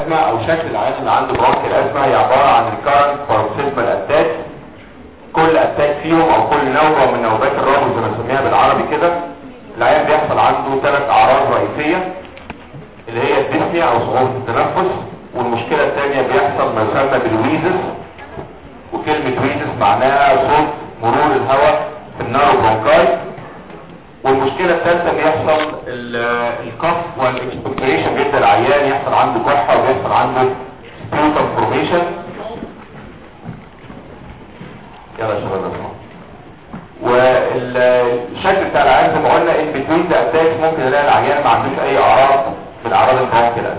الازمه او شكل العيان اللي عنده برونكيال ازمه هي عباره عن ريكارنت باراسيتمال اتاك كل اتاك فيهم او كل نوبه من نوبات الرمز زي ما بنسميها بالعربي كده العيان بيحصل عنده ثلاث اعراض رئيسيه اللي هي الديسنيا او صعوبه التنفس والمشكله الثانيه بيحصل ما يسمى بالويزس وكلمه ويزس معناها صوت مرور الهواء في النارو برونكاي والمشكلة الثالثة بيحصل الكف والاكسبكتريشن بيبدأ العيان يحصل عنده كحة وبيحصل عنده سبيوتم فورميشن يلا يا شباب اسمعوا والشكل بتاع العيان زي ما قلنا ان بتوين ذا اتاكس ممكن نلاقي العيان ما عندوش اي اعراض من اعراض البرونكيال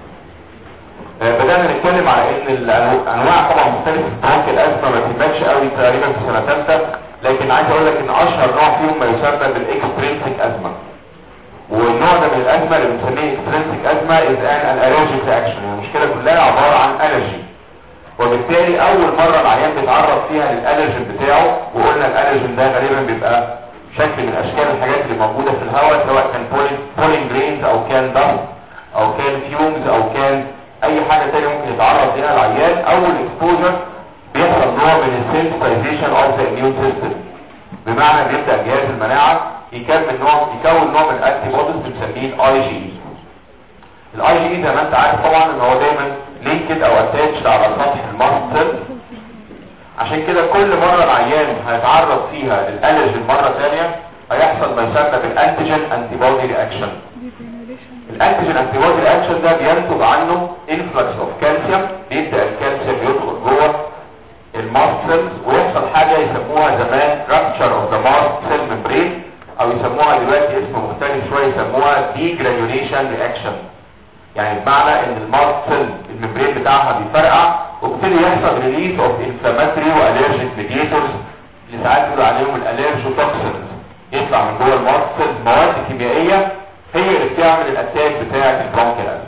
بدأنا نتكلم على ان الانواع طبعا مختلفة البرونكيال ازمة ما تهمكش قوي تقريبا في سنة ثالثة لكن عايز اقول لك ان اشهر نوع فيهم ما يسمى بالاكسترينسيك ازمه والنوع ده من الازمه اللي بنسميه اكسترينسيك ازمه از ان الرجيك رياكشن المشكله كلها عباره عن الرجي وبالتالي اول مره العيان بيتعرض فيها للالرجين بتاعه وقلنا الالرجين ده غالبا بيبقى شكل من اشكال الحاجات اللي موجوده في الهواء سواء كان بولين جرينز او كان دست او كان فيومز او كان اي حاجه تانية ممكن يتعرض ليها العيان اول اكسبوجر بيحصل نوع من السنسيتايزيشن اوف ذا اميون سيستم بمعنى بيبدا جهاز المناعه يكون نوع يكون نوع من الانتي بوديز بنسميه الاي جي الاي جي زي ما انت عارف طبعا ان هو دايما لينكد او اتاتشد على سطح الماست عشان كده كل مره العيان هيتعرض فيها للالرجين مره ثانيه هيحصل ما يسمى بالانتيجين انتي بودي رياكشن الانتيجين انتي بودي رياكشن ده بينتج عنه انفلكس اوف كالسيوم بيبدا الكالسيوم يدخل جوه الماستلز ويحصل حاجة يسموها زمان rupture of the mast cell membrane او يسموها دلوقتي اسم مختلف شوية يسموها degranulation reaction يعني بمعنى ان الماست سيل الممبرين بتاعها بيفرقع وبالتالي يحصل ريليز اوف inflammatory والرجيك ميديتورز اللي ساعات بيقولوا عليهم الالرجوتوكسينز يطلع من جوه الماست سيل مواد كيميائية هي اللي بتعمل الاتاك بتاع البرونكيال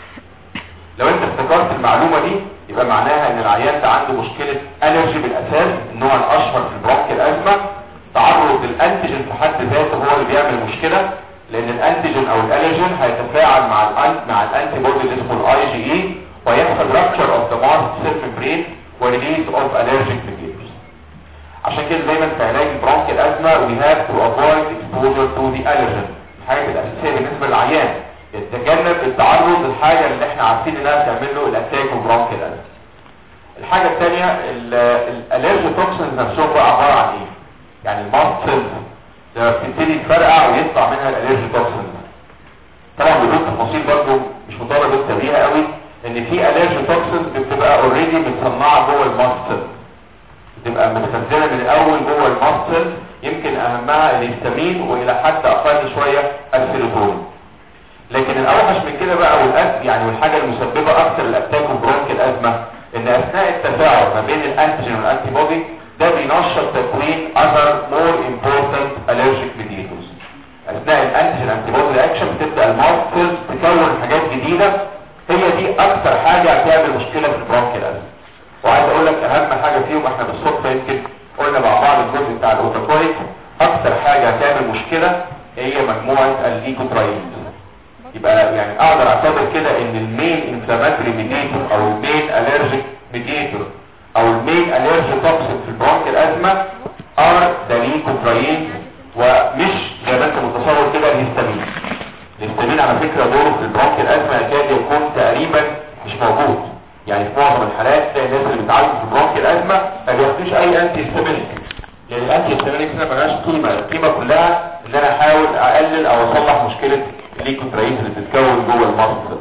لو انت افتكرت المعلومة دي يبقى معناها ان العيان ده عنده مشكلة الرجي بالاساس النوع الاشهر في البرونكيال ازمة تعرض للانتيجين في حد ذاته هو اللي بيعمل مشكلة لان الانتيجين او الالرجين هيتفاعل مع الانت مع الانتي بودي اللي اسمه الاي جي اي ويحصل رابتشر اوف ذا ماست سيل ميمبرين وريليز اوف الرجيك ميديتورز عشان كده دايما في علاج البرونكيال ازمة we have to avoid exposure to the allergen الحاجة الاساسية بالنسبة للعيان يتجنب التعرض للحاجة اللي احنا عارفين انها بتعمل له الاتاك وبرونكيال ازمة الحاجة الثانية الالرجي توكسينز نفسهم بقى عبارة عن ايه يعني الماست سيلز لما بتبتدي تفرقع ويطلع منها الالرجي توكسينز طبعا بدون تفاصيل برضه مش مطالب انت بيها قوي ان في الرجي توكسينز بتبقى اوريدي متصنعه جوه الماست سيل بتبقى متخزنه من الاول جوه الماست سيل يمكن اهمها الهستامين والى حد اقل شويه السيروتونين لكن الاوحش من كده بقى والأس يعني والحاجه المسببه اكثر الاتاك وبرونكيال ازمه ان اثناء التفاعل ما بين الانتيجين والانتي بودي ده بينشط تكوين other more important allergic mediators اثناء الانتيجين انتي بودي رياكشن بتبدا الماست تكون حاجات جديده هي دي اكثر حاجه هتعمل مشكله في البرونكيال ازمه وعايز اقول لك اهم حاجه فيهم احنا بالصدفه يمكن قلنا مع بعض الجزء بتاع الاوتوكويت اكثر حاجه هتعمل مشكله هي مجموعه الليكوتراينز يبقى يعني اقدر اعتبر كده ان المين انفلاماتوري ميديتور او المين الرجيك ميديتور او المين الرجي توكسين في البرونكيال ازمه ار ذا ليكوتراينز ومش زي ما انت متصور كده الهستامين الهستامين على فكره دوره في البرونكيال ازمه يكاد يكون تقريبا مش موجود يعني في معظم الحالات تلاقي الناس اللي بتعالج في البرونكيال ازمه ما بياخدوش اي انتي هيستامينيك لان الانتي هيستامينيك هنا ملهاش قيمه القيمه كلها ان انا احاول اقلل او اصلح مشكله الليكوتراينز اللي بتتكون جوه المصل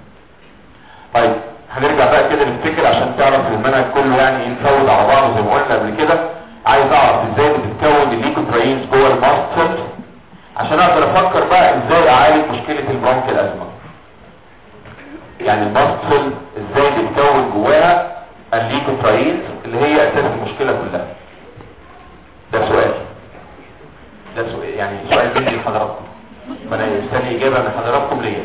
طيب هنرجع بقى كده نفتكر عشان تعرف المنهج كله يعني ايه نفوت على بعضه زي ما قلنا قبل كده عايز اعرف ازاي بتتكون الليكوتراينز جوه المصل عشان اقدر افكر بقى ازاي اعالج مشكله البرونكيال ازمه يعني المصل ازاي بتتكون جواها الليكوتراينز اللي هي اساس المشكله كلها ده سؤال ده سؤال يعني سؤال مني لحضراتكم ما انا مستني اجابه من حضراتكم ليا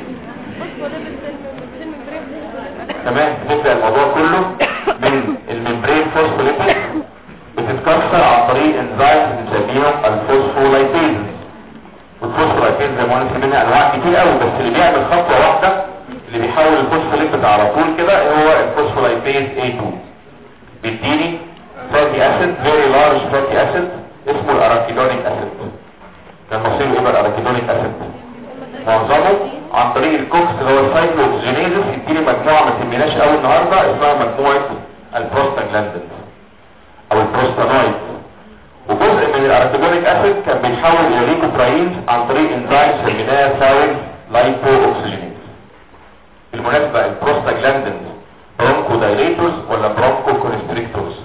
تمام نبدا الموضوع كله من الممبرين فوسفوليبيد بتتكسر عن طريق انزيمز بنسميهم الفوسفولايبيز والفوسفولايبيز زي ما قلنا منها انواع كتير قوي بس اللي بيعمل خطوه واحده اللي بيحول الفوسفوليبيد على طول كده هو الفوسفولايبيز A2 بيديني فاتي اسيد فيري لارج فاتي اسيد اسمه الاراكيدونيك اسيد كان مصيره ايه بقى الاراكيدونيك اسيد معظمه عن طريق الكوكس اللي هو السايكلوكسجينيزس يديني مجموعه ما تهمناش قوي النهارده اسمها مجموعه البروستاجلاندين او البروستانويد وجزء من الاراكيدونيك اسيد كان بيتحول الى ليكوتراينز عن طريق انزيم سميناه ثايرز لايبو اوكسجينيز بالمناسبه البروستاجلاندين برونكو دايليتورز ولا برونكو كونستريكتورز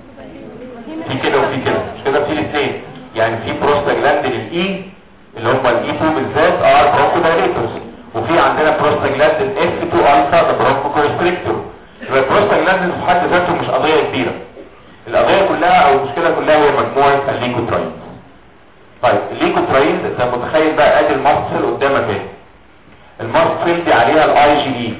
في كده وفي كده مش كده في الاثنين يعني في بروستاجلاندين الاي اللي هم الاي 2 بالذات ار برونكو دايليتورز وفي عندنا بروستاجلاندين اف 2 الفا ده برونكو كونستريكتور يبقى البروستاجلاندين في حد ذاته مش قضيه كبيره القضيه كلها او المشكله كلها هي مجموعه الليكوتراينز طيب الليكوتراينز انت متخيل بقى ادي المصل قدامك اهي المصل دي عليها الاي جي اي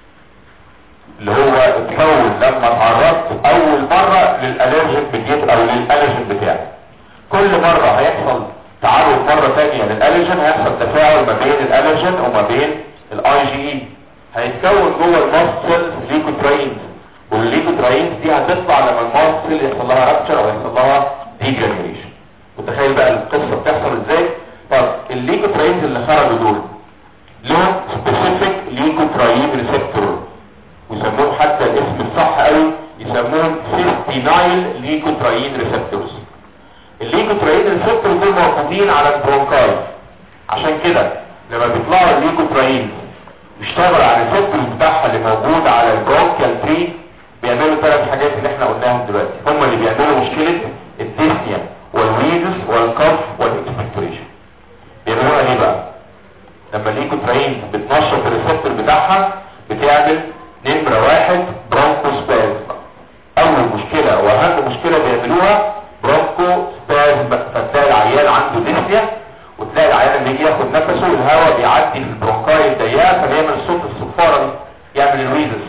اللي هو اتكون لما اتعرضت اول مرة للالرجين بتجيب او للالرجين بتاعي كل مرة هيحصل تعرض مرة ثانية للالرجين هيحصل تفاعل ما بين الالرجين وما بين الاي جي اي هيتكون جوه المصل ليكوتراينز والليكوتراينز دي هتطلع لما المصل يحصل لها رابتشر او يحصل لها ديجرانيوليشن متخيل بقى القصة بتحصل ازاي طب الليكوتراينز اللي خرجوا دول لهم سبيسيفيك ليكوتراين ريسبتور ويسموهم حتى الاسم الصح قوي يسموهم سيستينايل ليكوتراين ريسبتورز الليكوتراين ريسبتورز دول موجودين على البرونكاي عشان كده لما بيطلعوا الليكوتراين يشتغل على الريسبتورز بتاعها اللي موجود على البرونكيال تري بيعملوا ثلاث حاجات اللي احنا قلناهم دلوقتي هم اللي بيعملوا مشكله الديسنيا والويدس والكف والاكسبكتوريشن بيعملوها ليه بقى لما الليكوتراين بتنشط الريسبتور بتاعها بتعمل نمرة واحد برونكوسبازم اول مشكلة واهم مشكلة بيعملوها برونكوسبازم فتلاقي العيان عنده ديسنيا وتلاقي العيان لما يجي ياخد نفسه الهواء بيعدي في البرونكاي الضيقة فبيعمل صوت الصفارة دي يعمل الويزس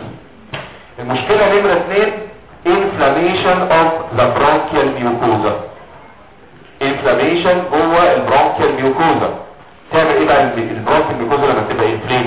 المشكلة نمرة اثنين inflammation of the bronchial mucosa inflammation جوه البرونكيال ميوكوزا تعمل ايه بقى البرونكيال ميوكوزا لما تبقى انفليت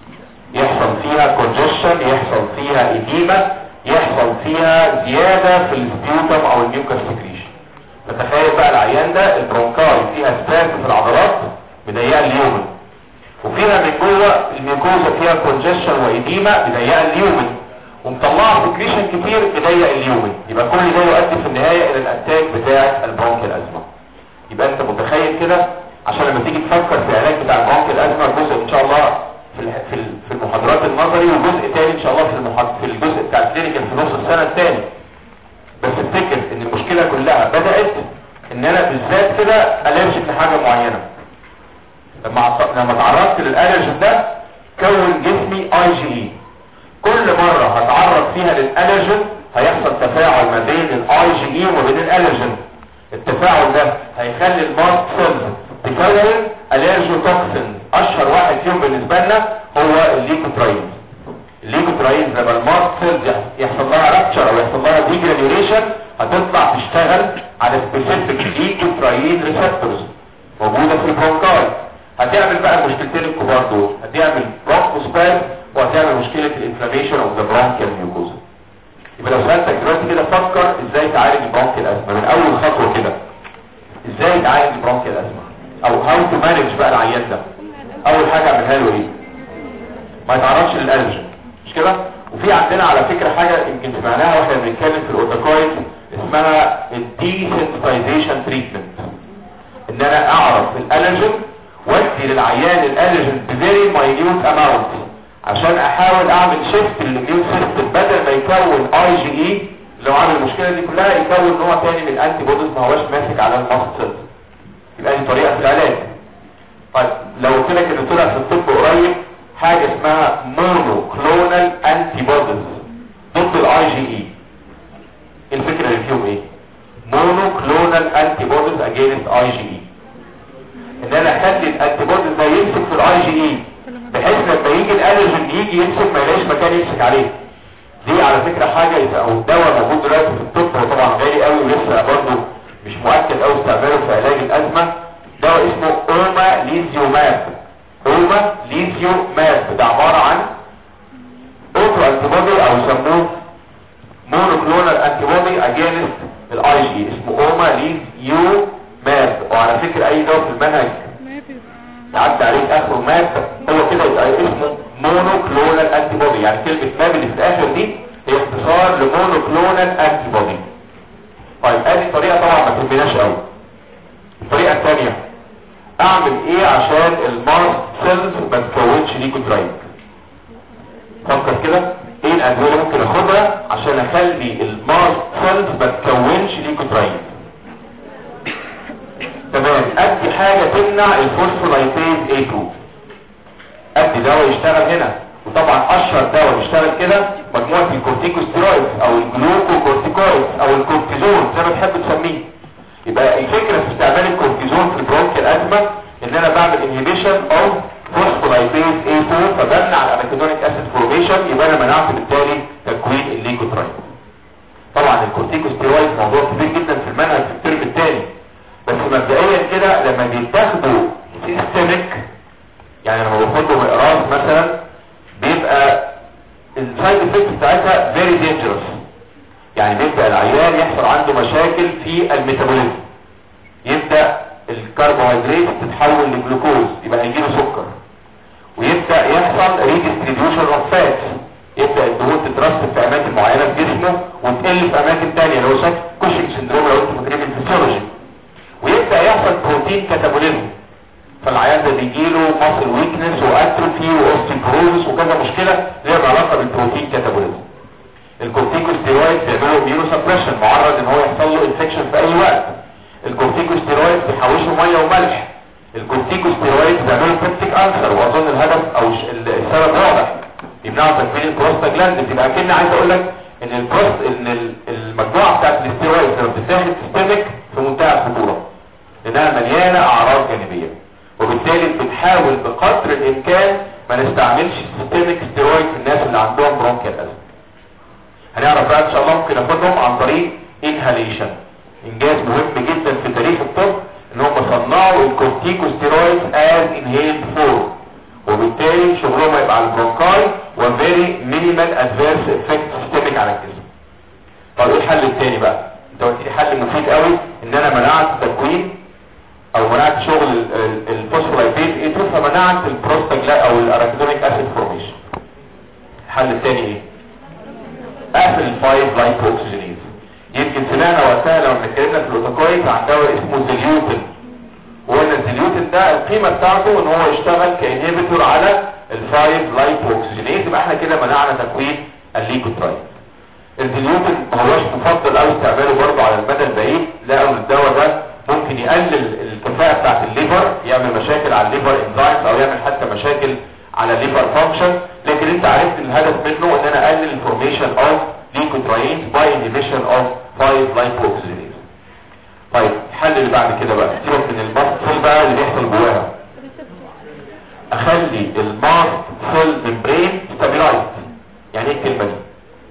يحصل فيها كونجشن يحصل فيها اديمة يحصل فيها زيادة في السبيوتم او الميوكس سكريشن فتخيل بقى العيان ده البرونكاي فيها سباز في العضلات مضيقه اليومن وفيها من جوه الميوكوزا فيها كونجشن واديمة مضيقه اليومن ومطلعه سكريشن كتير مضيق اليومن يبقى كل ده يؤدي في النهاية الى الاتاك بتاع البرونكيال ازمة يبقى انت متخيل كده عشان لما تيجي تفكر في العلاج بتاع البرونكيال ازمة جزء ان شاء الله في في في المحاضرات النظري وجزء تاني ان شاء الله في المحاض... في الجزء بتاع الكلينيكال في نص السنه الثاني بس افتكر ان المشكله كلها بدات ان انا بالذات كده الرجيك لحاجه معينه لما عط... لما تعرضت للالرجين ده كون جسمي اي جي اي كل مره هتعرض فيها للالرجين هيحصل تفاعل ما بين الاي جي اي وما بين الالرجين التفاعل ده هيخلي الماست سيلز تكون اليرجوتوكسين اشهر واحد فيهم بالنسبه لنا هو الليكوتراينز الليكوتراينز لما الماست سيلز يحصل لها رابتشر او يحصل لها ديجرانيوليشن هتطلع تشتغل على سبيسيفيك ليكوتراين ريسبتورز موجوده في البرونكاي هتعمل بقى المشكلتين الكبار دول هتعمل برونكوسباز وهتعمل مشكله الانفلاميشن اوف ذا برونكيال ميوكوزا يبقى لو سالتك دلوقتي كده فكر ازاي تعالج البرونكيال ازمه من اول خطوه كده ازاي تعالج البرونكيال ازمه او هاو تو مانج بقى العيان ده اول حاجه اعملها له ايه ما يتعرضش للالرجين مش كده وفي عندنا على فكره حاجه يمكن سمعناها واحنا بنتكلم في الاوتوكويد اسمها الديسنسيتايزيشن تريتمنت ان انا اعرف الالرجين وادي للعيان الالرجين بفيري ماينيوت اماونت عشان احاول اعمل شيفت للاميون سيستم بدل ما يكون اي جي اي لو عامل المشكله دي كلها يكون نوع تاني من الانتي بوديز ما هواش ماسك على الماست يبقى دي طريقه في العلاج طيب لو قلت لك ان طلع في الطب قريب حاجه اسمها مونو كلونال انتي بوديز ضد الاي جي اي الفكره اللي فيهم ايه مونو كلونال انتي بوديز اجينست اي جي اي ان انا اخلي الانتي بوديز ده يمسك في الاي جي اي بحيث لما يجي الالرجين يجي يمسك ما يلاقيش مكان يمسك عليه دي على فكره حاجه او دواء موجود دلوقتي في الطب هو طبعا غالي قوي ولسه برضه مش مؤكد قوي استعماله في علاج الازمه دواء اسمه اوما ليزيوماب اوما ليزيوماب ده عباره عن اوتو انتي بودي او يسموه مونوكلونال انتي بودي اجينست الاي جي اسمه اوما ليز يو ماب وعلى فكره اي دواء في المنهج ما بيبقى تعدي عليك اخره ماب هو كده يبقى اسمه مونوكلونال انتي بودي يعني كلمه ماب اللي في الاخر دي هي اختصار لمونوكلونال انتي بودي طيب ادي طريقه طبعا ما تهمناش قوي الطريقه الثانيه اعمل ايه عشان المارس سيلز ما تكونش ليكوترايت فكر كده ايه الادويه اللي ممكن اخدها عشان اخلي المارس سيلز ما تكونش ليكوترايت تمام ادي حاجه تمنع الفوسفولايبيز A2 ادي دواء يشتغل هنا وطبعا اشهر دواء بيشتغل كده مجموعه الكورتيكوستيرويدز او الجلوكوكورتيكويدز او الكورتيزون زي ما تحب تسميه يبقى الفكره في استعمال الكورتيزون في البرونكيال ازمه ان انا بعمل انهيبيشن اوف فوسفولايبيز A2 فبمنع الاركيدونيك اسيد فورميشن يبقى انا منعت بالتالي تكوين الليكوترايت طبعا الكورتيكوستيرويد موضوع كبير جدا في المنهج في الترم الثاني بس مبدئيا كده لما بيتاخدوا سيستميك يعني لما باخدهم اقراص مثلا بيبقى السايد افكت بتاعتها فيري دينجرس يعني بيبدا العيان يحصل عنده مشاكل في الميتابوليزم يبدا الكربوهيدرات تتحول لجلوكوز يبقى هيجيله سكر ويبدا يحصل ريديستريبيوشن اوف فاتس يبدا الدهون تترسب في اماكن معينه في جسمه وتقل في اماكن ثانيه لو شك كوشنج سندروم لو انتوا فاكرين الفسيولوجي ويبدا يحصل بروتين كاتابوليزم فالعيان ده بيجيله ماسل ويكنس واتروفي واوستيوبروزس وكذا مشكله ليها علاقه بالبروتين كاتابوليزم الكورتيكوستيرويد بيعملوا اميونو سبريشن معرض ان هو يحصل له انفكشن في اي وقت الكورتيكوستيرويد بيحوشوا ميه وملح الكورتيكوستيرويد بيعملوا بيبتيك انسر واظن الهدف او ش- ال- السبب واضح يمنعوا تكوين البروستاجلاند يبقى كنا عايز اقول لك ان البروست ان ال- المجموعه بتاعت الاستيرويد لما بتتاخد سيستميك في منتهى الخطوره لانها مليانه اعراض جانبيه وبالتالي بتحاول بقدر الامكان ما نستعملش سيستميك ستيرويد في الناس اللي عندهم برونكيال ازمه هنعرف بقى ان شاء الله ممكن ناخدهم عن طريق انهاليشن انجاز مهم جدا في تاريخ الطب ان هم صنعوا الكورتيكوستيرويد از انهيلد فورم وبالتالي شغلهم هيبقى على البرونكاي وفيري مينيمال ادفيرس افكت سيستميك على الجسم طب ايه الحل التاني بقى انت قلت لي حل مفيد قوي ان انا منعت تكوين او منعت شغل الفوسفولايبيز اي 2 فمنعت البروستاجلا او الاراكيدونيك اسيد فورميشن الحل الثاني ايه اقفل الفايف لايت اوكسجينيز يمكن سمعنا وقتها لما اتكلمنا في الاوتوكويت عن دواء اسمه زيليوتن وقلنا الزيليوتن ده القيمه بتاعته ان هو يشتغل كانهبيتور على الفايف لايت اوكسجينيز يبقى احنا كده منعنا تكوين الليكوترايت الزيليوتن ما هوش مفضل قوي استعماله برضه على المدى البعيد لقوا الدواء ده ممكن يقلل الكفاءة بتاعت الليفر يعمل مشاكل على الليفر انزايمز او يعمل حتى مشاكل على الليفر فانكشن لكن انت عرفت ان الهدف منه ان انا اقلل الفورميشن اوف ليكوتراينز باي انهبيشن اوف 5 لايبوكسيليز طيب الحل اللي بعد كده بقى سيبك من الماست بقى اللي بيحصل جواها اخلي الماست سيل ممبرين ستابيلايزد يعني ايه الكلمه دي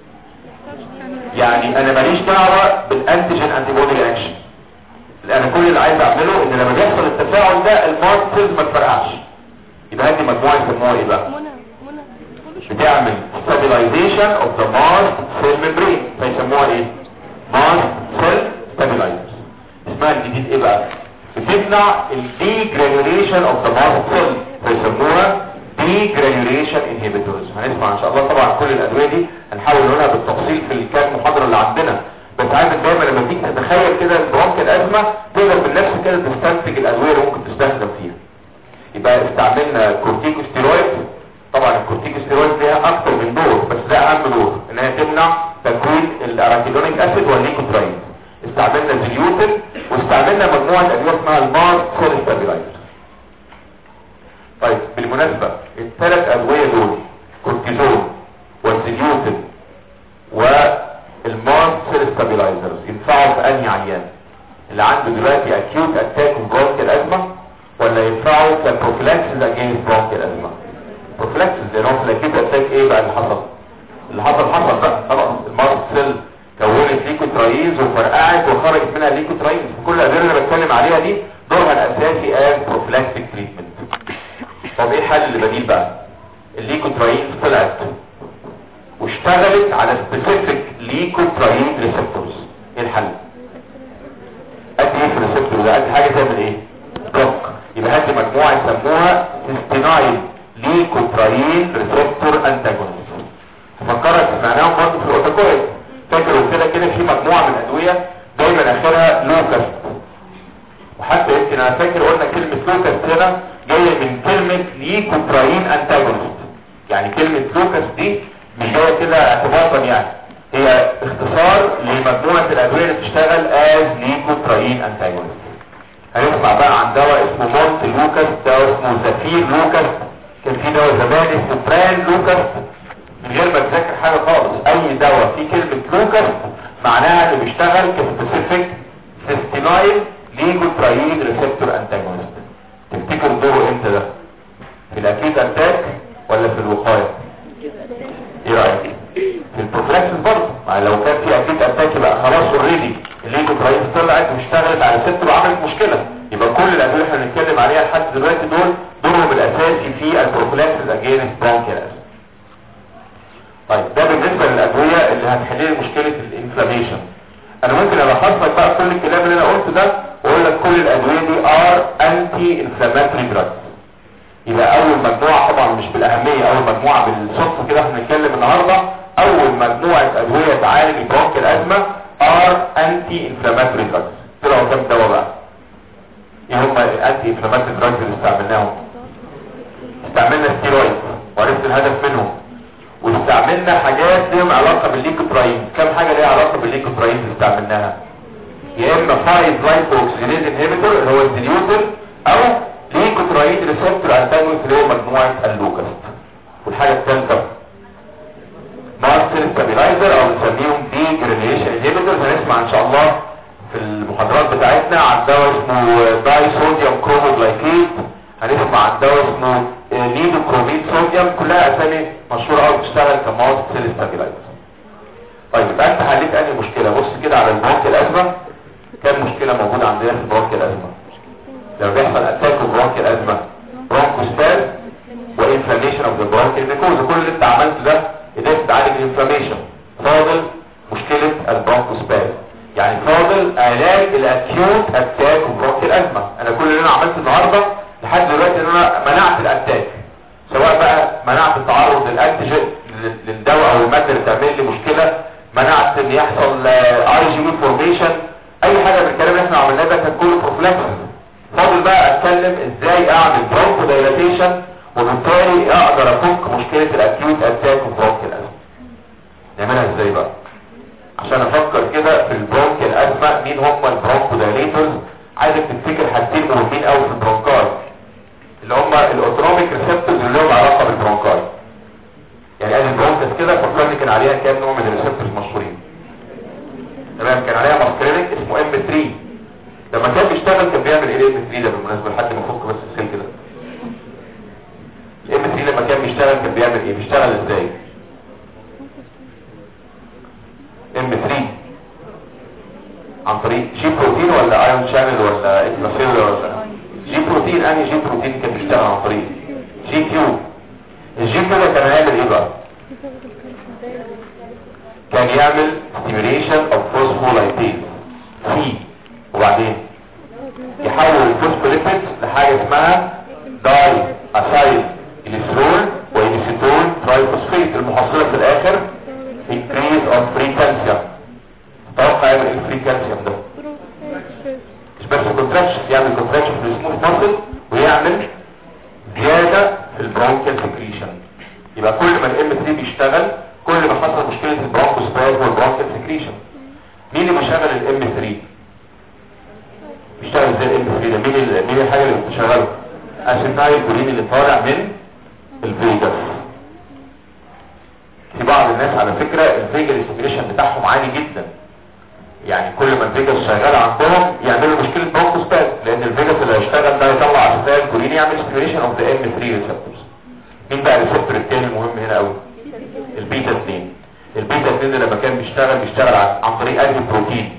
يعني انا ماليش دعوه بالانتيجين انتي بودي رياكشن انا كل اللي عايز اعمله ان لما بيحصل التفاعل ده المارك سيلز ما تفرقعش يبقى هذه مجموعه يسموها ايه بقى منى منى كل شوية بتعمل stabilization of the mast cell membrane فيسموها ايه mast cell stabilizers اسمها الجديد ايه بقى بتمنع ال degranulation of the mast cell فيسموها degranulation inhibitors هنسمع ان شاء الله طبعا كل الادويه دي هنحاول نقولها بالتفصيل في الكام محاضره اللي عندنا بس عايزك دايما لما تيجي تتخيل كده البرونك الازمه تقدر بالنفس كده تستنتج الادويه اللي ممكن تستخدم فيها يبقى استعملنا كورتيكوستيرويد طبعا الكورتيكوستيرويد ليها اكتر من دور بس ده اهم دور ان هي تمنع تكوين الاراكيدونيك اسيد والليكوترايد استعملنا زيليوتن واستعملنا مجموعه ادويه اسمها المار سيل ستابيلايزر طيب بالمناسبه الثلاث ادويه دول كورتيزون والزيليوتن والمار سيل ستابيلايزرز ينفعوا في انهي عيان اللي عنده دلوقتي اكيوت اتاك برونكيال ازمه ولا ينفعوا كبروفلاكسز اجينست برونكيال ازمه بروفلاكسز لان هو في الاكيوت اتاك ايه بقى اللي حصل اللي حصل حصل بقى خلاص المارس سيل كونت ليكوترايز وفرقعت وخرجت منها ليكوترايز كل الادويه اللي بتكلم عليها دي دورها الاساسي از بروفلاكتيك تريتمنت طب ايه الحل اللي بديل بقى الليكوترايز طلعت واشتغلت على سبيسيفيك ليكوتراين ريسبتورز ايه الحل قد ايه في الريسبتور ده قد حاجه تعمل ايه بلوك يبقى هدي مجموعه يسموها سيستينايل ليكوتراين ريسبتور انتاجونست فكرت سمعناهم برضه في الاوتوكويد فاكر قلت لك كده في مجموعه من الادويه دايما اخرها لوكاست وحتى يمكن انا فاكر قلنا كلمه لوكاست هنا جايه من كلمه ليكوتراين انتاجونست يعني كلمه لوكاست دي مش جايه كده اعتباطا يعني هي اختصار لمجموعه الادويه اللي بتشتغل از ليكوتراين انتاجونست هنسمع بقى عن دواء اسمه مونت لوكاست دواء اسمه زفير لوكاست كان في دواء زمان اسمه بران لوكاست من غير ما تذاكر حاجة خالص اي دواء فيه كلمة لوكاس معناها انه بيشتغل كسبيسيفيك سيستينايل ليجوترايين ريسبتور انتاجونست تفتكر دوره امتى ده في الاكيد اتاك ولا في الوقاية ايه رأيك في البروفلاكسس برضه مع لو كان في اكيد اتاك يبقى خلاص اوريدي الليجوترايين طلعت واشتغلت على ريسبتور وعملت مشكلة يبقى كل الادوية اللي احنا بنتكلم عليها لحد دلوقتي دول دورهم الاساسي في البروفلاكسس اجينست برونكيال طيب ده بالنسبة للأدوية اللي هتحل لي مشكلة الانفلاميشن انا ممكن الخص لك بقى كل الكلام اللي انا قلته ده واقول لك كل الأدوية دي ار انتي انفلاماتوري دراجز يبقى اول مجموعة طبعا مش بالاهمية اول مجموعة بالصدفة كده احنا بنتكلم النهاردة اول مجموعة ادوية تعالج برونك الازمة ار انتي انفلاماتوري دراجز طلعوا كام دواء بقى ايه هم الانتي انفلاماتوري دراجز اللي استعملناهم استعملنا ستيرويد وعرفت الهدف منهم واستعملنا حاجات لهم علاقة بالليكوتراين كم حاجة ليها علاقة بالليكوتراين اللي استعملناها يا اما 5 لايبوكسيليز انهبيتور اللي هو الديليوتر او ليكوتراين ريسبتور انتاجونست اللي هو مجموعة اللوكاست والحاجة الثالثة مارسل ستابيلايزر او بنسميهم دي جرينيشن انهبيتورز هنسمع ان شاء الله في المحاضرات بتاعتنا عن دواء اسمه داي صوديوم كروموجلايكيت هنسمع عن دواء اسمه ليدوكروميد صوديوم كلها اسامي مشهوره قوي بتشتغل كماوس سيل ستابيلايزر طيب يبقى انت حليت انهي مشكله بص كده على البرونك الازمه كام مشكله موجوده عندنا في البرونك الازمه لو بيحصل اتاك برونك الازمه برونكوستاز وانفلاميشن اوف ذا برونك ميكوزا كل اللي انت عملته ده قدرت تعالج الانفلاميشن فاضل مشكله البرونكوسباز يعني فاضل علاج الاكيوت اتاك برونك الازمه انا كل اللي انا عملته النهارده لحد دلوقتي ان انا منعت الاتاك سواء بقى منعت التعرض للانتيجين للدواء او الماده اللي بتعمل لي مشكله منعت ان يحصل اي جي فورميشن اي حاجه من الكلام اللي احنا عملناه ده كان كله بروفلاكسس فاضل بقى اتكلم ازاي اعمل برونكو دايلاتيشن وبالتالي اقدر افك مشكله الاكيوت اتاك وبرونك الازمه نعملها ازاي بقى عشان افكر كده في البرونك الازمه مين هم البرونكو دايليتورز عايزك تفتكر حاجتين مهمين قوي في البرونكاي اللي هم الاوتونوميك ريسبتورز اللي لهم علاقه بالبرونكاي يعني ادي البرونكس كده فكرني كان عليها كام نوع من الريسبتورز مشهورين تمام كان عليها ماسكرينيك اسمه ام 3 لما كان بيشتغل كان بيعمل ايه الام 3 ده بالمناسبه لحد ما افك بس السلك ده الام 3 لما كان بيشتغل كان بيعمل ايه بيشتغل ازاي ام 3 عن طريق جي بروتين ولا ايون شانل ولا اكستراسيلولر ولا جي بروتين انهي جي بروتين كان بيشتغل عن طريق جي كيو الجي كيو ده كان هيعمل ايه بقى كان يعمل stimulation of phospholipase سي وبعدين يحول الفوسفوليبيد لحاجه اسمها داي اسايل السترول وانيسيتول ترايفوسفيت المحصله في الاخر increase of free calcium توقع يعمل ايه فري كالسيوم ده مش بس كونتراكشن يعمل كونتراكشن في السموث ماسل ويعمل زيادة في البرونكيال سكريشن يبقى كل ما الام 3 بيشتغل كل ما حصل مشكلة البرونكوسباز والبرونكيال سكريشن مين اللي بيشغل الام 3 بيشتغل ازاي الام 3 ده مين ال- مين الحاجة اللي بتشغله اسيتايل كولين اللي طالع من الفيجاس في بعض الناس على فكرة الفيجر سكريشن بتاعهم عالي جدا يعني كل ما الفيجاس شغال عندهم يعملوا مشكلة برونكوسباز لان الفيجاس اللي هيشتغل ده يطلع اسيتايل كولين يعمل ستيميوليشن اوف ذا ام 3 ريسبتورز مين بقى الريسبتور التاني المهم هنا قوي البيتا 2 البيتا 2 ده لما كان بيشتغل بيشتغل عن عن طريق انهي بروتين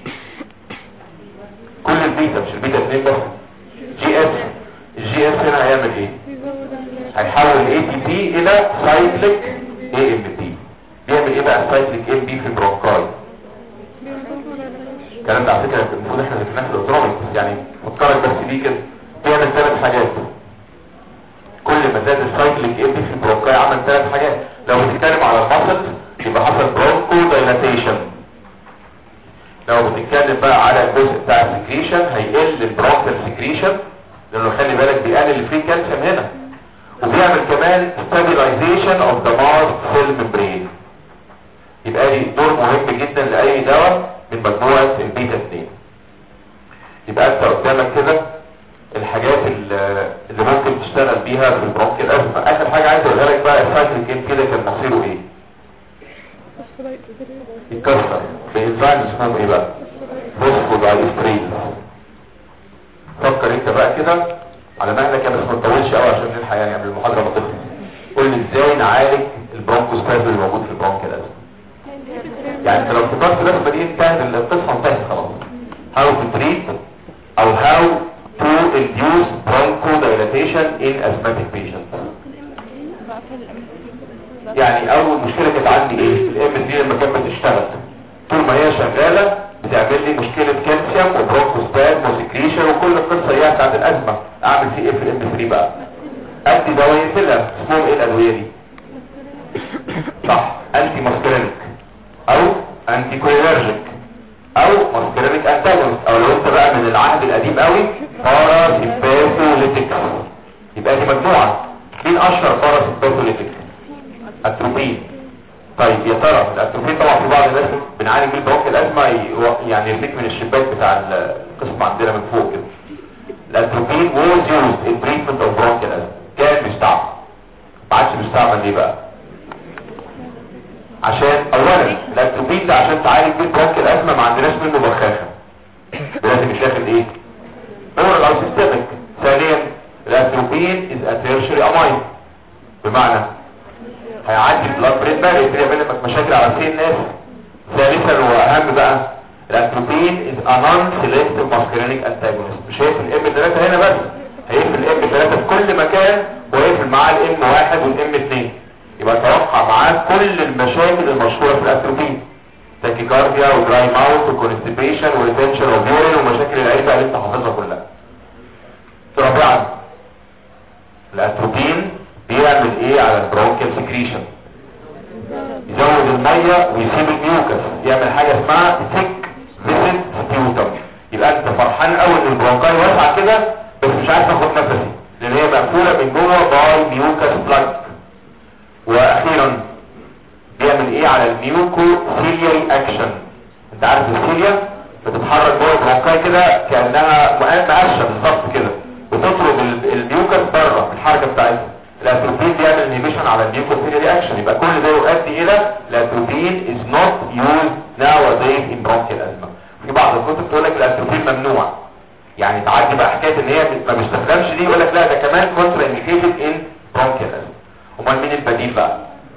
كل البيتا مش البيتا 2 بس جي اس الجي اس هنا هيعمل ايه هيحول اي تي بي الى سايكليك اي ام بي بيعمل ايه بقى السايكليك ام بي في البرونكاي الكلام ده على فكره المفروض احنا ذكرناه في الاوتونوميك يعني فكرك بس بيه كده بيعمل ثلاث حاجات كل ما زاد السايكليك ام بي في البرونكاي عمل ثلاث حاجات لو بتتكلم على المصل يبقى حصل برونكو دايلاتيشن لو بتتكلم بقى على الجزء بتاع السكريشن هيقل البرونكال سكريشن لانه خلي بالك بيقلل الفري كالسيوم هنا وبيعمل كمان stabilization of the mast cell membrane يبقى لي دور مهم جدا لاي دواء من مجموعه البيتا 2 يبقى انت قدامك كده الحاجات اللي اللي ممكن تشتغل بيها في البرونكيال ازمه اخر حاجه عايز اقولها لك بقى السايكليك كده كان مصيره ايه يتكسر بانزيم اسمهم ايه بقى فوسفودايستريز فكر انت بقى كده على مهلك كده بس ما تطولش قوي عشان نلحق يعني قبل المحاضره ما تخلص قول لي ازاي نعالج البرونكوسبازم اللي موجود في البرونكيال ازمه يعني انت لو افتكرت بس دي انتهت القصه انتهت خلاص how to treat او how to induce bronchodilation in asthmatic patients يعني اول مشكلة كانت عندي ايه الام دي لما كانت بتشتغل طول ما هي شغالة بتعمل لي مشكلة كالسيوم وبرونكوسباد وسكريشن وكل القصة هي بتاعت الازمة اعمل فيه ايه في الام 3 بقى ادي دواء يقفلها اسمهم ايه الادوية دي صح انتي ماسكرينيك او انتي كوليرجيك او ماسكرينيك انتاجونست او لو انت بقى من العهد القديم قوي باراسيمباثوليتيك يبقى دي مجموعة مين اشهر باراسيمباثوليتيك اتروبين طيب يا ترى الاتروبين طبعا في بعض الناس بنعاني من بروك الازمه ي- يعني يرميك من الشباك بتاع القسم عندنا من فوق كده الاتروبين was used in treatment of bronchial asthma كان بيستعمل ما عادش بيستعمل ليه بقى عشان اولا الاتروبين ده عشان تعالج بيه bronchial asthma ما عندناش منه بخاخه لازم يتاخد ايه oral او systemic ثانيا الاتروبين is a tertiary amine بمعنى هيعدي البلاد برين بارير يبتدي يعمل لك مشاكل على سين الناس ثالثا واهم بقى الاتروبين از انون سيلكتيف ماسكرينيك انتاجونست مش هيقفل الام 3 هنا بس هيقفل الام 3 في كل مكان وهيقفل معاه الام 1 والام 2 يبقى توقع معاه كل المشاكل المشهوره في الاتروبين تاكيكارديا ودراي ماوث وكونستيبيشن وريتنشن اوف يورين ومشاكل العيله اللي انت حافظها كلها رابعا الاتروبين بيعمل ايه على البرونكيال سكريشن يزود المية ويسيب الميوكس يعمل حاجة اسمها ثيك فيسد سبيوتم يبقى انت فرحان قوي ان البرونكاي واسعة كده بس مش عارف تاخد نفسي لان هي مقفولة من جوه باي ميوكس بلاج واخيرا بيعمل ايه على الميوكو سيلياري اكشن انت عارف السيليا بتتحرك جوه البرونكاي كده كانها مقشه بالظبط كده بتطرد ال- الميوكس بره الحركه بتاعتها الاتروبين بيعمل انهيبيشن على الميوكوسيليا رياكشن يبقى كل ده يؤدي الى الاتروبين is not used nowadays in bronchial asthma في بعض الكتب تقول لك الاتروبين ممنوع يعني تعدي بقى حكايه ان هي ما بيستخدمش دي يقول لك لا ده كمان كونترا انديكيتد ان bronchial asthma امال مين البديل بقى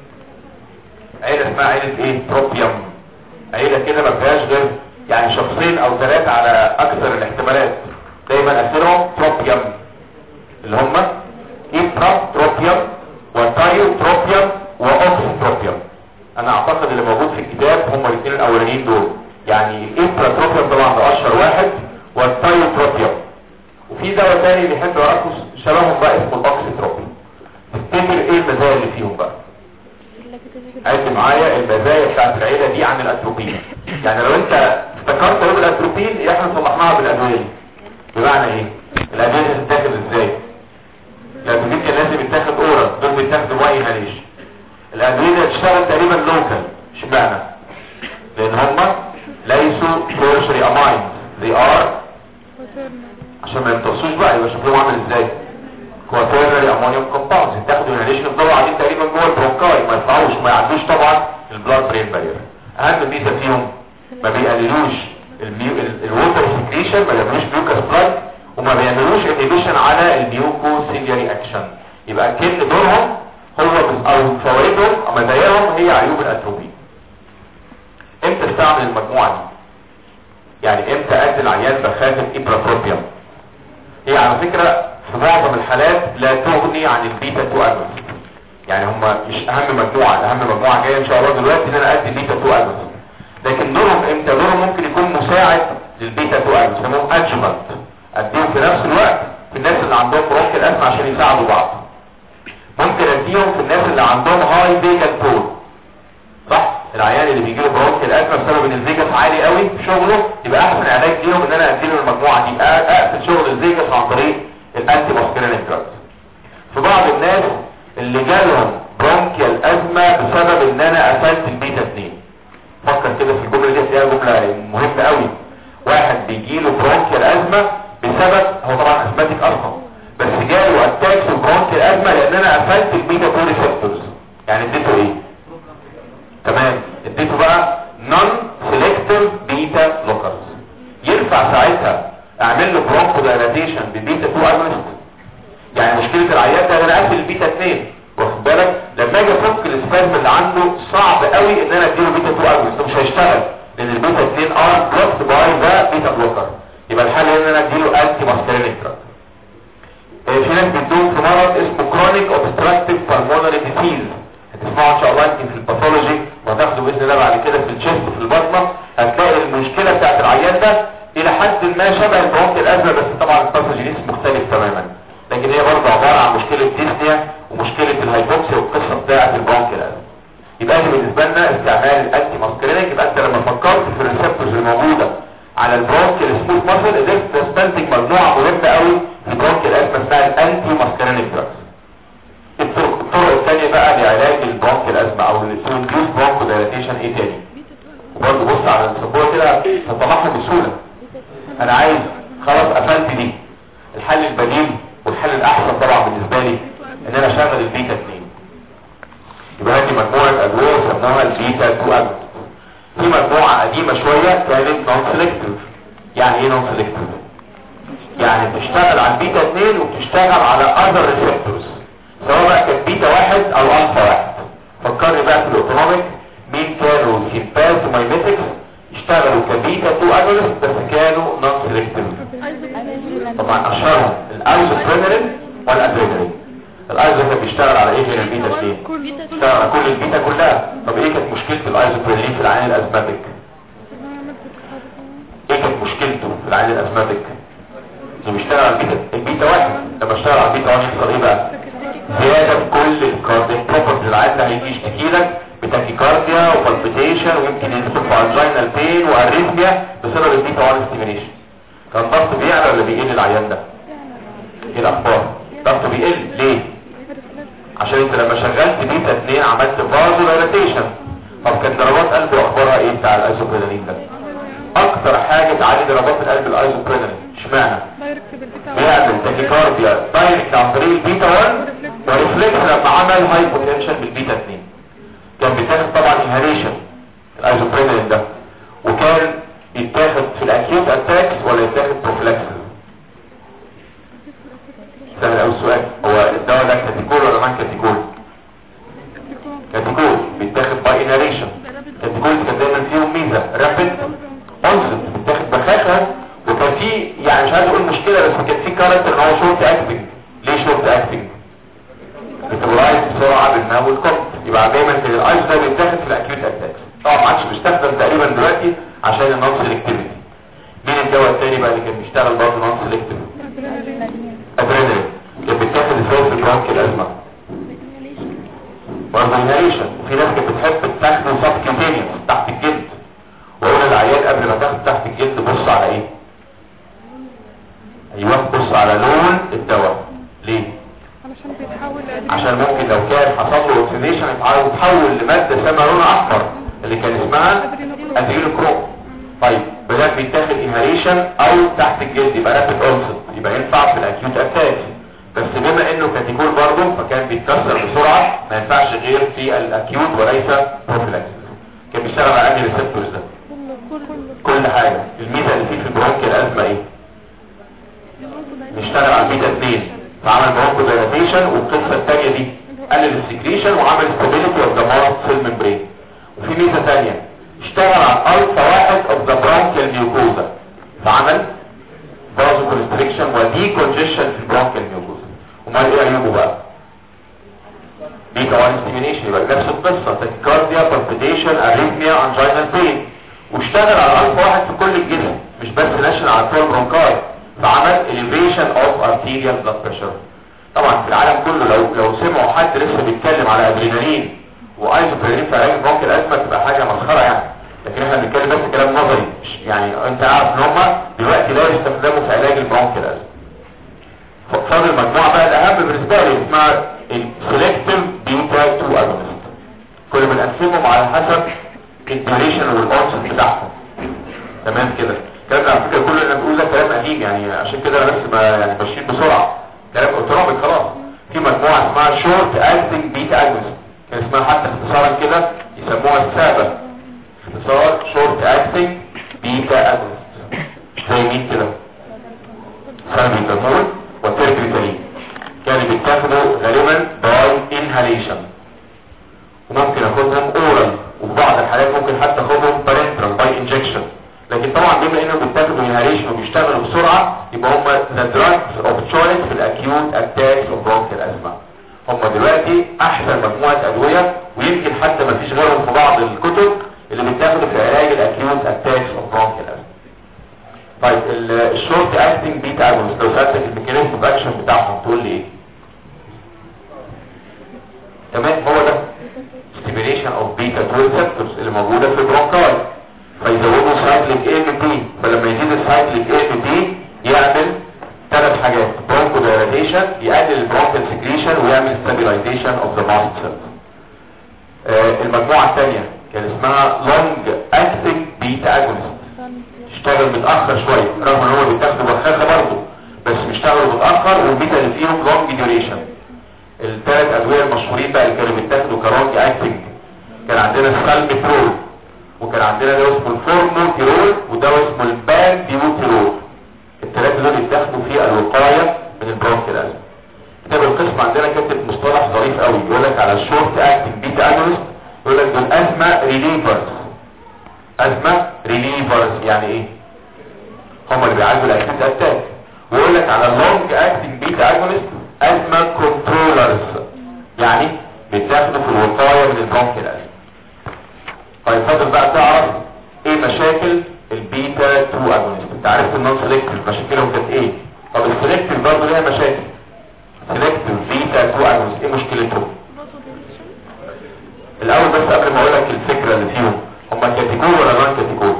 عيله اسمها عيله ايه تروبيوم عيله كده ما فيهاش غير يعني شخصين او ثلاثه على اكثر الاحتمالات دايما اخرهم تروبيوم اللي هم إبراتروبيوم وتايوتروبيوم وأوكسيتروبيوم أنا أعتقد اللي موجود في الكتاب هم الاثنين الأولانيين دول يعني الإبراتروبيوم طبعا ده أشهر واحد والتايوتروبيوم وفي دواء تاني بيحب يرقص شبههم بقى اسمه الأوكسيتروبيوم تفتكر إيه المزايا اللي فيهم بقى؟ عد معايا المزايا بتاعت العيلة دي عن الأتروبين يعني لو أنت افتكرت يوم الأتروبين احنا صلحناها بالأدوية دي بمعنى إيه؟ الأدوية دي تتاخد إزاي؟ الادويه كان لازم يتاخد اورال دول بيتاخدوا واي ماليش الادويه دي هتشتغل تقريبا لوكال اشمعنى لان هم ليسوا tertiary amines they are عشان ما يمتصوش بقى يبقى شكلهم عامل ازاي quaternary ammonium compounds يتاخدوا inhalation يفضلوا قاعدين تقريبا جوه البرونكاي ما يطلعوش ما يعدوش طبعا البلاد برين بارير اهم ميزه فيهم ما بيقللوش الووتر سكريشن ما بيعملوش ميوكاس بلاد وما بيعملوش انهبيشن على الميوكو سيلياري اكشن يبقى كل دورهم هو بس او فوائدهم او مزاياهم هي عيوب الاتروبين امتى استعمل المجموعه دي يعني امتى ادي العيان بخاتم ابراتروبيوم هي على فكره في معظم الحالات لا تغني عن البيتا 2 اجونست يعني هم مش اهم مجموعه اهم مجموعه جايه ان شاء الله دلوقتي ان انا ادي بيتا 2 اجونست لكن دورهم امتى دورهم ممكن يكون مساعد للبيتا 2 اجونست يسموهم ادجمنت اديهم في نفس الوقت في الناس اللي عندهم برونكيال ازمه عشان يساعدوا بعض ممكن اديهم في الناس اللي عندهم هاي فيجن بول صح العيان اللي بيجي له برونكيال ازمه بسبب ان الفيجاس عالي قوي في شغله يبقى احسن علاج ليهم ان انا ادي له المجموعه دي أ- اقفل شغل الفيجاس عن طريق الانتي ماسكرينيك دراجز في بعض الناس اللي جالهم برونكيال ازمه بسبب ان انا قفلت البيتا 2 فكر كده في الجمله دي هتلاقيها جمله مهمه قوي واحد بيجي له برونكيال ازمه بسبب هو طبعا اسماتيك اصلا بس جاله اتاك في برونكيال ازمه لان انا قفلت البيتا 2 ريسبتورز يعني اديته ايه تمام اديته بقى نون سيلكتيف بيتا بلوكرز ينفع ساعتها اعمل له برونكو دايلاتيشن ببيتا 2 اجونست يعني مشكله العيان ده انا قافل البيتا 2 واخد بالك لما اجي افك الاسبازم اللي عنده صعب قوي ان انا اديله بيتا 2 اجونست مش هيشتغل لان البيتا 2 ار بلوكد باي ذا بيتا بلوكر يبقى الحل ان انا اديله انتي ماسكرينيك دراج آه، في ناس بتدوم في مرض اسمه كرونيك اوبستراكتيف بالمونري ديزيز هتسمعوا ان شاء الله انت في الباثولوجي وهتاخدوا باذن الله بعد كده في الشيست في البطنه هتلاقي المشكله بتاعت العيان ده الى حد ما شبه البرونك الازمه بس طبعا الباثوجينيس مختلف تماما لكن هي برضه عباره عن مشكله ديسنيا ومشكله الهايبوكسيا والقصه بتاعت البرونك الازمه يبقى دي بالنسبه لنا استعمال الانتي ماسكرينيك يبقى انت لما فكرت في الريسبتورز الموجوده على البرونكيال سموث ماسل قدرت تستنتج مجموعه مهمه قوي في البرونكيال ازمه اسمها الانتي ماسكرينيك دراجز الطرق الطرق الثانيه بقى لعلاج البرونكيال ازمه او الانديوس برونكو دايلاتيشن ايه تاني وبرضه بص على السبوره كده هتطلعها بسهوله انا عايز خلاص قفلت دي الحل البديل والحل الاحسن طبعا بالنسبه لي ان انا اشغل البيتا 2 يبقى هذه مجموعه ادويه سموها البيتا 2 اجونست في مجموعه قديمه شويه كانت نون سيلكتيف يعني ايه نون سيلكتيف يعني بتشتغل على البيتا 2 وبتشتغل على اذر ريسبتورز سواء بقى كانت بيتا واحد او الفا واحد فكرني بقى في الاوتونوميك مين كانوا سيمباز ومايميتكس اشتغلوا كبيتا 2 اجونست بس كانوا نون سيلكتيف طبعا اشهرهم الايزوبرينرين والادرينالين الايزو بيشتغل على ايه غير البيتا 2 اشتغل على كل البيتا كلها طب ايه كانت مشكله الايزوبرينرين في العين الازماتيك ايه كانت مشكلته في العين الازماتيك انه بيشتغل على البيتا البيتا واحد لما اشتغل على البيتا واحد يحصل ايه بقى زياده في كل الكارديك بروبرتيز العين ده هيجي يشتكي لك بتاكيكارديا وبالبيتيشن ويمكن يدخل في انجينال بين واريثميا بسبب البيتا 1 ستيميليشن كان ضغطه بيعلى ولا بيقل العيان ده ايه الاخبار ضغطه بيقل ليه عشان انت لما شغلت بيتا 2 عملت فازو دايلاتيشن طب كان ضربات قلبه اخبارها ايه بتاع الايزوبرينالين ده اكتر حاجه تعلي ضربات القلب الايزوبرينالين اشمعنى دايركت بالبتاع بيعمل تاكيكارديا دايركت عن طريق البيتا 1 وريفلكس لما عمل هاي بوتنشال بالبيتا 2 كان بيتاخد طبعا انهاليشن الايزوبرينالين ده وكان يتاخد في الاكيوت اتاكس ولا يتاخد بروفلاكسس سهل قوي السؤال هو الدواء ده كاتيكول ولا نان كاتيكول كاتيكول بيتاخد باي انهاليشن كاتيكول كان دايما فيهم ميزه رابيد اونست بيتاخد بخاخه وكان في يعني مش عايز اقول مشكله بس كان في كاركتر ان هو شورت اكتنج ليه شورت اكتنج بتبرايز بسرعه بالماء والكوب يبقى دايما كان الايس ده بيتاخد في الاكيوت اتاكس طبعا ما عادش بيستخدم تقريبا دلوقتي عشان النون سيلكتيفيتي مين الدواء الثاني بقى اللي كان بيشتغل برضه نون سيلكتيف ادرينالين كان بيتاخد ازاي في برونك الازمه برضه انهاليشن وفي ناس كانت بتحب تاخده سب كيوتينيوس تحت الجلد واقول للعيال قبل ما تاخد تحت الجلد بص على ايه ايوه بص على لون الدواء ليه علشان بيتحول لأدرينالين. عشان ممكن لو كان حصل له اوكسيديشن يتحول لماده اسمها لونها احمر اللي كان اسمها ادرينوكروم طيب بدل بيتاخد انهاليشن او تحت الجلد يبقى رابid اونست يبقى ينفع في الاكيوت اتاك بس بما انه كاتيكول برضه فكان بيتكسر بسرعه ما ينفعش غير في الاكيوت وليس بروفيلاكسيس كان بيشتغل على انهي ريسبتورز ده كله كله كل حاجه الميزه اللي فيه في البرونكيال الازمه ايه نشتغل على البيتا 2 فعمل برونكو دايلاتيشن والقصه الثانيه دي قلل السكريشن وعمل ستابيليتي اوف ذا مارك سيل ممبرين وفي ميزه ثانيه اشتغل على الفا واحد اوف ذا برونكيال ميوكوزا فعمل بازو كونستريكشن ودي كونجيشن في البرونكيال ميوكوزا امال ايه عيوبه بقى بيتا 1 ستيميليشن يبقى نفس القصه تاكيكارديا بالبيتيشن اريثميا انجينال بين واشتغل على الف واحد في كل الجسم مش بس ناشن على الطول برونكاي فعمل elevation of arterial blood pressure طبعا في العالم كله لو لو سمعوا حد لسه بيتكلم على ادرينالين وايزوبرينين في علاج برونكيال ازمه تبقى حاجه مسخره يعني لكن احنا بنتكلم بس كلام نظري مش- يعني انت عارف ان هم دلوقتي لا يستخدموا في علاج البرونكيال ازمه فاضل مجموعه بقى الاهم بالنسبه لي اسمها السلكتيف بيتا 2 اجونست كل ما نقسمهم على حسب الديوريشن والاونست بتاعهم تمام كده الكلام ده على فكره كل اللي بنقول ده كلام قديم يعني عشان كده انا بس ما يعني بشير بسرعه كلام اوتوماتيك خلاص في مجموعه اسمها شورت اكتنج بيتا اجونست كان اسمها حتى اختصارا كده يسموها السابه اختصار شورت اكتنج بيتا اجونست زي مين كده سالبيتامول وتيربيتالين كانوا بيتاخدوا غالبا باي انهاليشن وممكن اخدهم اورال وفي بعض الحالات ممكن حتى اخدهم بارنترال باي انجكشن لكن طبعا بما انهم بيتاخدوا انهاليشن وبيشتغلوا بسرعه يبقى هم ذا دراجز اوف تشويس في الاكيوت اتاكس اوف برونكيال ازمه هم دلوقتي احسن مجموعه ادويه ويمكن حتى ما فيش غيرهم في بعض الكتب اللي بيتاخدوا في علاج الاكيوت اتاكس اوف برونكيال ازمه طيب ال- الشورت اكتنج بيتا اجونست لو سالتك الميكانيزم اوف اكشن بتاعهم تقول لي ايه تمام هو ده stimulation of beta 2 receptors اللي موجوده في البرونكاي فيزودوا سايكليك اي ام بي فلما يزيد السايكليك اي ام بي يعمل ثلاث حاجات برونكو دايلاتيشن يقلل البرونكال سكريشن ويعمل stabilization of the mast cells آه المجموعه الثانيه كان اسمها long acting beta agonist اشتغل متأخر شوية رغم ان هو بيتاخدوا بخاخة برضه بس بيشتغلوا متأخر والبيتا اللي فيهم لونج ديوريشن الثلاث ادوية المشهورين بقى اللي كانوا بيتاخدوا كلونج اكتنج كان عندنا السالمترول وكان عندنا ده اسمه الفورموتيرول وده اسمه البانديوتيرول الثلاثة دول بيتاخدوا في الوقاية من البرونكيال ازمة كتاب القسم عندنا كاتب مصطلح ظريف قوي يقول لك على الشورت اكتنج بيتا اجونست يقول لك دول ازمة ريليفرز ازمة ريليفرز يعني ايه هم اللي بيعالجوا الاكتيف اتاك ويقول لك على اللونج اكتنج بيتا اجونست ازمة كنترولرز يعني بيتاخدوا في الوقاية من البرونكيال ازمة طيب فاضل بقى تعرف ايه مشاكل البيتا 2 اجونست انت عرفت النون سيلكتيف مشاكلهم كانت ايه طب السيلكتيف برضه ليها مشاكل سيلكتيف بيتا 2 اجونست ايه مشكلتهم الاول بس قبل ما اقول لك الفكره اللي فيهم هم كاتيجور ولا نون كاتيجور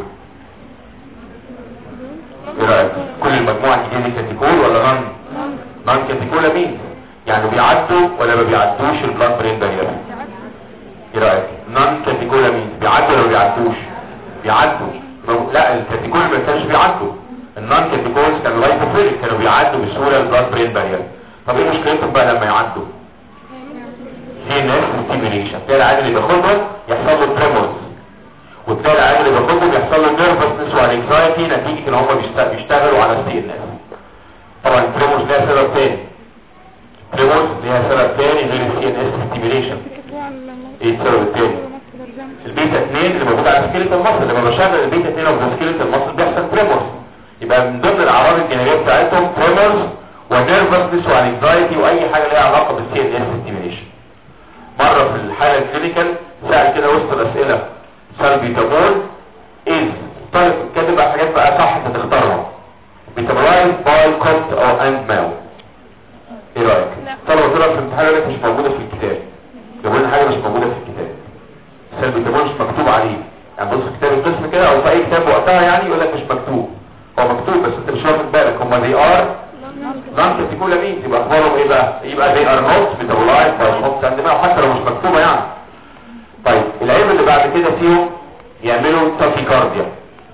ايه رايك كل المجموعه الجديده دي كاتيجور ولا نون نون كاتيجور مين يعني بيعدوا ولا ما بيعدوش البلاد برين بارير ايه رايك نون كاتيجور مين بيعدوا ولا ما بيعدوش بيعدوا ما- لا الكاتيجور ما كانش بيعدوا النون كاتيجورز كانوا لايفوفيليك كانوا بيعدوا بسهوله البلاد برين بارير طب ايه مشكلتهم بقى لما يعدوا في ناس ستيميليشن تلاقي العيال اللي بياخدهم يحصل له تريمورز وتلاقي العيال اللي بياخدهم يحصل له نيرفسنس وانكزايتي نتيجه ان هم بيشت- بيشتغلوا على السي ان اس طبعا التريمورز ليها سبب تاني التريمورز ليها سبب تاني غير السي ان اس ستيميليشن ايه السبب التاني البيتا 2 اللي موجود على سكيلت المصل لما بشغل البيتا 2 او سكيلت المصل بيحصل تريمورز يبقى من ضمن الاعراض الجانبيه بتاعتهم تريمورز ونيرفسنس وانكزايتي واي حاجه ليها علاقه بالسي ان اس ستيميليشن مرة في الحالة الكلينيكال سأل كده وسط الأسئلة سالبيتامول إز طالب كاتب بقى حاجات بقى صح انت تختارها بيتابلايز باي كوت أو أند ماو إيه رأيك؟ لا. طلبة طلع في الامتحان يقول لك مش موجودة في الكتاب جابوا لنا حاجة مش موجودة في الكتاب سالبيتامول مش مكتوب عليه يعني بص في كتاب القسم كده أو في أي كتاب وقتها يعني يقول لك مش مكتوب هو مكتوب بس انت مش واخد بالك هما they are نون كاتيجوري مين يبقى اخبارهم ايه بقى يبقى they are not metabolized by hot and milk حتى لو مش مكتوبه يعني طيب العيب اللي بعد كده فيهم يعملوا تاكيكارديا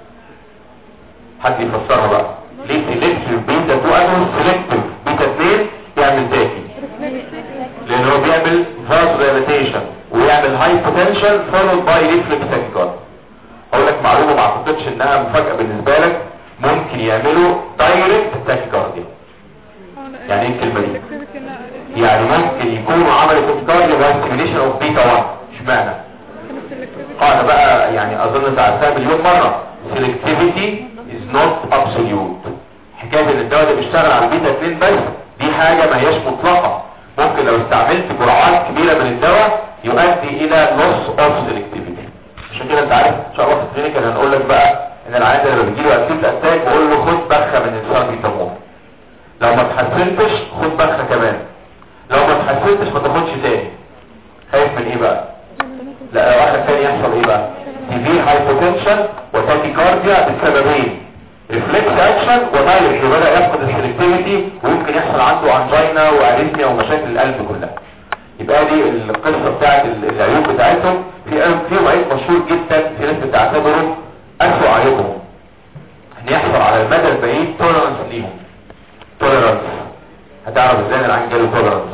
حد يفسرها بقى ليه سيلكتيف بيتا 2 اجونست سيلكتيف بيتا 2 يعمل تاكي لان هو بيعمل فاز دايلاتيشن ويعمل هاي بوتنشال فولود باي ريفلكس تاكيكارديا اقول لك معلومه ما اعتقدش انها مفاجاه بالنسبه لك ممكن يعملوا دايركت تاكيكارديا يعني ايه الكلمة دي؟ يعني ممكن يكونوا عملوا تذكار يبقى ستيميليشن اوف بيتا 1 اشمعنى قاعده بقى يعني اظن ساعتها مليون مره selectivity is not absolute حكايه ان الدواء ده بيشتغل على البيتا 2 بس دي حاجه ما هياش مطلقه ممكن لو استعملت جرعات كبيرة من الدواء يؤدي الى loss of selectivity عشان كده انت عارف ان شاء الله في الكلينيكال هنقول لك بقى ان العيان ده لما بيجيله اكيد اتاك بقول له خد بخه من السالبيتامول لو ما اتحسنتش خد بخه كمان لو ما اتحسنتش ما تاخدش تاني خايف من ايه بقى لا لو واحد تاني يحصل ايه بقى سيفير هايبوتنشن وتاكيكارديا بسببين ريفلكس اكشن ودايركت وبدا يفقد السلكتيفيتي ويمكن يحصل عنده انجينا واريثميا ومشاكل القلب كلها يبقى دي القصه بتاعت العيوب بتاعتهم في فيهم عيب مشهور جدا في ناس بتعتبره اسوء عيوبهم ان يحصل على المدى البعيد تولرنس ليهم تولرنس هتعرف ازاي ان العين جاله تولرنس